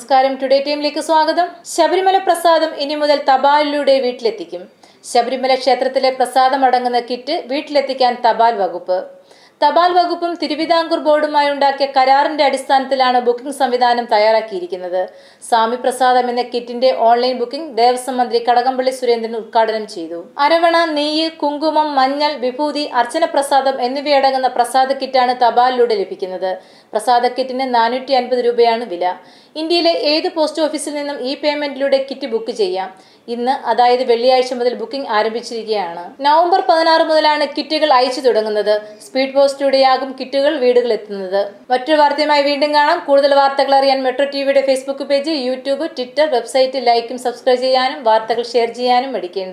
നമസ്കാരം ടുഡേ ടീമിലേക്ക് സ്വാഗതം ശബരിമല പ്രസാദം ഇനി മുതൽ തപാലിലൂടെ വീട്ടിലെത്തിക്കും ശബരിമല ക്ഷേത്രത്തിലെ പ്രസാദം അടങ്ങുന്ന കിറ്റ് വീട്ടിലെത്തിക്കാൻ തപാൽ വകുപ്പ് തപാൽ വകുപ്പും തിരുവിതാംകൂർ ബോർഡുമായി ഉണ്ടാക്കിയ കരാറിന്റെ അടിസ്ഥാനത്തിലാണ് ബുക്കിംഗ് സംവിധാനം തയ്യാറാക്കിയിരിക്കുന്നത് സ്വാമി പ്രസാദം എന്ന കിറ്റിന്റെ ഓൺലൈൻ ബുക്കിംഗ് ദേവസ്വം മന്ത്രി കടകംപള്ളി സുരേന്ദ്രൻ ഉദ്ഘാടനം ചെയ്തു അരവണ നെയ്യ് കുങ്കുമം മഞ്ഞൾ വിഭൂതി അർച്ചന പ്രസാദം എന്നിവയടങ്ങുന്ന പ്രസാദ കിറ്റാണ് തപാലിലൂടെ ലഭിക്കുന്നത് പ്രസാദ കിറ്റിന് നാനൂറ്റി അൻപത് രൂപയാണ് വില ഇന്ത്യയിലെ ഏത് പോസ്റ്റ് ഓഫീസിൽ നിന്നും ഈ പേയ്മെന്റിലൂടെ കിറ്റ് ബുക്ക് ചെയ്യാം ഇന്ന് അതായത് വെള്ളിയാഴ്ച മുതൽ ബുക്കിംഗ് ആരംഭിച്ചിരിക്കുകയാണ് നവംബർ പതിനാറ് മുതലാണ് കിറ്റുകൾ അയച്ചു തുടങ്ങുന്നത് സ്പീഡ് പോസ്റ്റിലൂടെയാകും കിറ്റുകൾ വീടുകൾ എത്തുന്നത് മറ്റൊരു വാർത്തയുമായി വീണ്ടും കാണാം കൂടുതൽ വാർത്തകൾ അറിയാൻ മെട്രോ ടിവിയുടെ Facebook page YouTube Twitter website ലൈക്കും സബ്സ്ക്രൈബ് ചെയ്യാനും വാർത്തകൾ ഷെയർ ചെയ്യാനും മടിക്കേണ്ട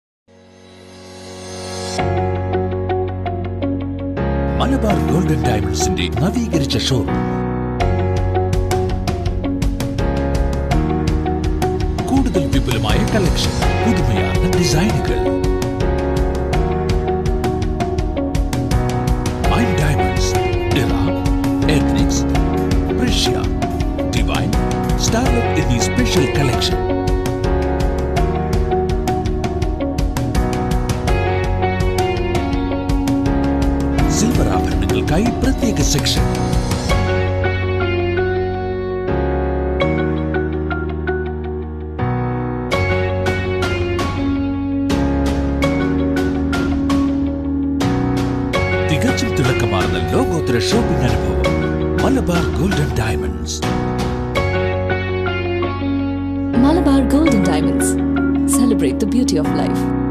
മലബാർ ഗോൾഡൻ ഡയമണ്ട്സിന്റെ നവീകരിച്ച ഷോറൂം കൂടുതൽ വിപുലമായ കളക്ഷൻ പുതുമയാർന്ന ഡിസൈനുകൾ Mine diamonds Era ethnix Precia Divine Starlet എന്നീ സ്പെഷ്യൽ കളക്ഷൻ സിൽവർ ആഭരണങ്ങൾക്കായി പ്രത്യേക സെക്ഷൻ തികച്ചും തിളക്കമാർന്ന ലോകോത്തര ഷോപ്പിംഗ് അനുഭവം Malabar gold and diamonds Malabar Gold and Diamonds. Celebrate the beauty of life.